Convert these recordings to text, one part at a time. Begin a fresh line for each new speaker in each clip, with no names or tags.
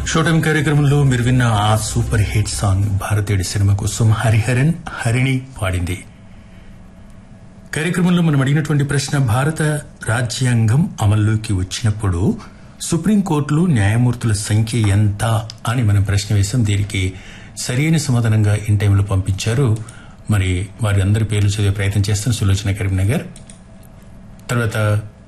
షోటం కార్యక్రమంలో మీరు విన్న ఆ సూపర్ హిట్ సాంగ్ భారతీయుడి సినిమా కోసం హరిహరన్ హరిణి పాడింది కార్యక్రమంలో మనం అడిగినటువంటి ప్రశ్న భారత రాజ్యాంగం అమల్లోకి వచ్చినప్పుడు సుప్రీంకోర్టులో న్యాయమూర్తుల సంఖ్య ఎంత అని మనం ప్రశ్న వేశాం దీనికి సరైన సమాధానంగా ఇన్ టైంలో పంపించారు మరి వారి అందరి పేర్లు చదివే ప్రయత్నం చేస్తాం సులోచన కరీంనగర్ తర్వాత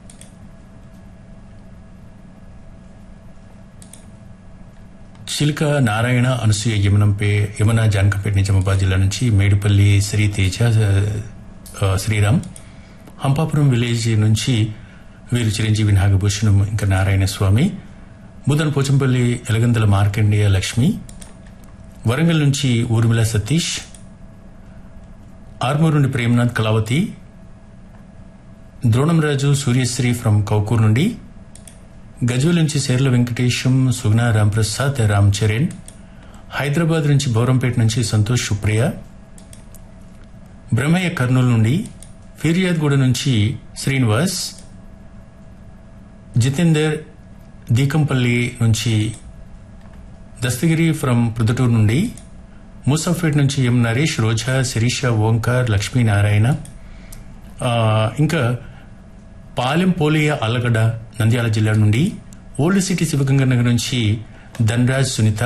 చిలుక నారాయణ అనసూయ యమునంపే యమున జానకంపేట నిజామాబాద్ జిల్లా నుంచి మేడిపల్లి శ్రీ తేజ ఆ, శ్రీరామ్ హంపాపురం విలేజ్ నుంచి వీరు చిరంజీవి నాగభూషణం ఇంకా నారాయణ స్వామి బుధన్ పోచంపల్లి ఎలగందల మార్కండేయ లక్ష్మి వరంగల్ నుంచి ఊర్మిళ సతీష్ ఆర్మూర్ నుండి ప్రేమనాథ్ కళావతి ద్రోణంరాజు సూర్యశ్రీ ఫ్రమ్ కౌకూర్ నుండి గజుల నుంచి సేర్ల వెంకటేశం సుగ్నా రాంప్రసాద్ రామ్ చరణ్ హైదరాబాద్ నుంచి బౌరంపేట నుంచి సంతోష్ సుప్రియ బ్రహ్మయ్య కర్నూలు నుండి ఫిర్యాద్గూడ నుంచి శ్రీనివాస్ జితేందర్ దీకంపల్లి నుంచి దస్తగిరి ఫ్రమ్ ప్రొద్దుటూరు నుండి ముసాఫేట్ నుంచి ఎం నరేష్ రోజా శిరీష ఓంకార్ లక్ష్మీనారాయణ ఆ, ఇంకా పాలెం పోలియా అల్లగడ్డ నంద్యాల జిల్లా నుండి ఓల్డ్ సిటీ శివగంగ నగర్ నుంచి ధనరాజ్ సునీత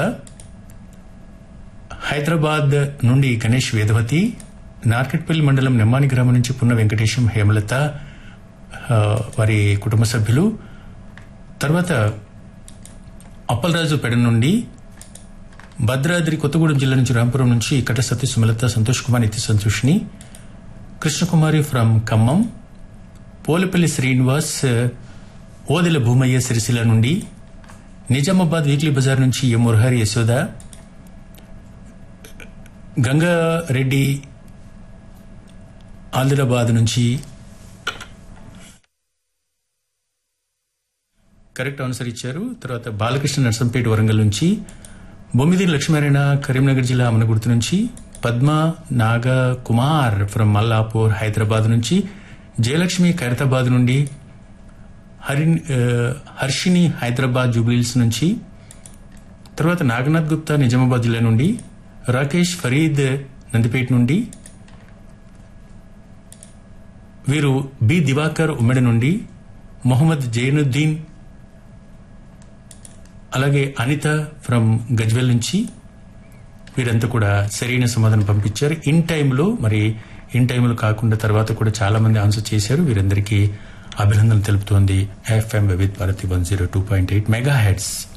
హైదరాబాద్ నుండి గణేష్ వేదవతి నార్కెట్పల్లి మండలం నెమ్మాని గ్రామం నుంచి పున్న వెంకటేశం హేమలత ఆ, వారి కుటుంబ సభ్యులు తర్వాత అప్పలరాజు పెడ నుండి భద్రాద్రి కొత్తగూడెం జిల్లా నుంచి రాంపురం నుంచి కట సతీ సుమలత సంతోష్ కుమార్ నిత్య సంతోష్ని కృష్ణకుమారి ఫ్రమ్ ఖమ్మం పోలపల్లి శ్రీనివాస్ ఓదెల భూమయ్య సిరిసిల్ల నుండి నిజామాబాద్ వీక్లీ బజార్ నుంచి ఎం మురహరి యశోద గంగారెడ్డి ఆదిలాబాద్ నుంచి కరెక్ట్ ఆన్సర్ ఇచ్చారు తర్వాత బాలకృష్ణ నర్సంపేట వరంగల్ నుంచి బొమ్మిది లక్ష్మీనారాయణ కరీంనగర్ జిల్లా అమనగుర్తు నుంచి పద్మ నాగ కుమార్ ఫ్రమ్ మల్లాపూర్ హైదరాబాద్ నుంచి జయలక్ష్మి ఖైరతాబాద్ నుండి హరి ఆ, హర్షిని హైదరాబాద్ జూబ్లీల్స్ నుంచి తర్వాత నాగనాథ్ గుప్తా నిజామాబాద్ జిల్లా నుండి రాకేష్ ఫరీద్ నందిపేట నుండి వీరు బి దివాకర్ ఉమ్మడి నుండి మొహమ్మద్ జైనుద్దీన్ అలాగే అనిత ఫ్రమ్ గజ్వెల్ నుంచి వీరంతా కూడా సరైన సమాధానం పంపించారు ఇన్ టైంలో మరి ఇన్ టైంలో కాకుండా తర్వాత కూడా చాలా మంది ఆన్సర్ చేశారు వీరందరికీ అభినందనలు తెలుపుతోంది FM with Bharati one zero two point eight mega heads